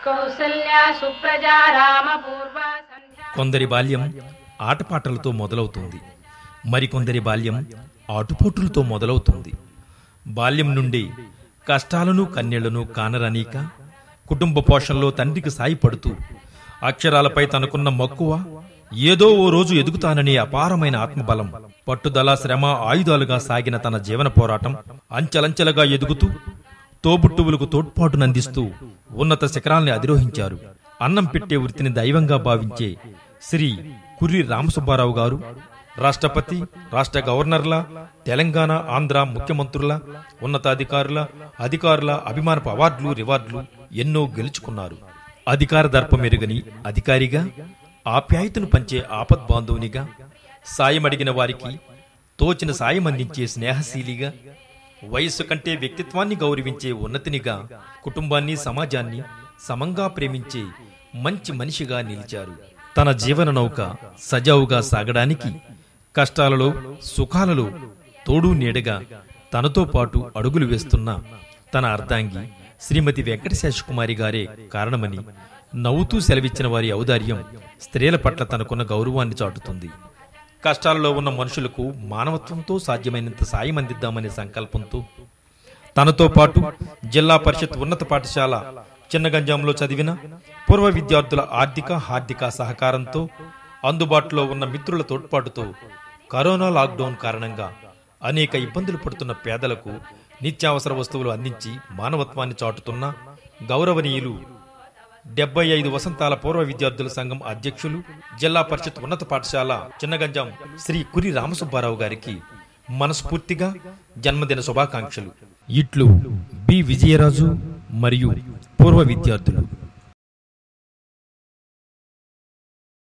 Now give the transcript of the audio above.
కౌసల్యా సుప్రజా రామ పూర్వ సంధ్యా కొందరి బాల్యం ఆటపాటలతో మొదలవుతుంది మరికొందరి బాల్యం ఆటుపోటులతో మొదలవుతుంది బాల్యం నుండి కష్టాలను కన్నీళ్లను కానరనీక కుటుంబ పోషణలో తండ్రికి సాయపడుతూ అక్షరాలపై తనకున్న మక్కువ ఏదో ఓ రోజు ఎదుగుతాననే అపారమైన ఆత్మబలం పట్టుదల శ్రమ ఆయుధాలుగా సాగిన తన జీవన పోరాటం అంచెలంచెలుగా ఎదుగుతూ తోబుట్టువులకు తోడ్పాటునందిస్తూ ఉన్నత శిఖరాల్ని అధిరోహించారు అన్నం పెట్టే వృత్తిని దైవంగా భావించే శ్రీ కుర్రి రామసుబ్బారావు గారు రాష్ట్రపతి రాష్ట్ర గవర్నర్ల తెలంగాణ ఆంధ్ర ముఖ్యమంత్రుల ఉన్నతాధికారుల అధికారుల అభిమానపు అవార్డులు రివార్డులు ఎన్నో గెలుచుకున్నారు అధికార దర్పం మెరుగని అధికారిగా ఆప్యాయతను పంచే ఆపద్బాంధవునిగా సాయం అడిగిన వారికి తోచిన సాయం అందించే స్నేహశీలిగా వయస్సు కంటే వ్యక్తిత్వాన్ని గౌరవించే ఉన్నతినిగా కుటుంబాన్ని సమాజాన్ని సమంగా ప్రేమించే మంచి మనిషిగా నిలిచారు తన జీవన నౌక సజావుగా సాగడానికి కష్టాలలో సుఖాలలో తోడు నీడగా తనతో పాటు అడుగులు వేస్తున్న తన అర్ధాంగి శ్రీమతి వెంకటశేష కుమారి గారే కారణమని నవ్వుతూ సెలవిచ్చిన వారి ఔదార్యం స్త్రీల పట్ల తనకున్న గౌరవాన్ని చాటుతుంది కష్టాలలో ఉన్న మనుషులకు మానవత్వంతో సాధ్యమైనంత సాయం అందిద్దామనే సంకల్పంతో తనతో పాటు జిల్లా పరిషత్ ఉన్నత పాఠశాల చిన్నగంజాంలో చదివిన పూర్వ విద్యార్థుల ఆర్థిక హార్దిక సహకారంతో అందుబాటులో ఉన్న మిత్రుల తోడ్పాటుతో కరోనా లాక్డౌన్ కారణంగా అనేక ఇబ్బందులు పడుతున్న పేదలకు నిత్యావసర వస్తువులు అందించి మానవత్వాన్ని చాటుతున్న గౌరవనీయులు డెబ్బై ఐదు వసంతాల పూర్వ విద్యార్థుల సంఘం అధ్యక్షులు జిల్లా పరిషత్ ఉన్నత పాఠశాల చిన్నగంజాం శ్రీ కురి రామసుబ్బారావు గారికి మనస్ఫూర్తిగా జన్మదిన శుభాకాంక్షలు ఇట్లు బి విజయరాజు మరియు పూర్వ విద్యార్థులు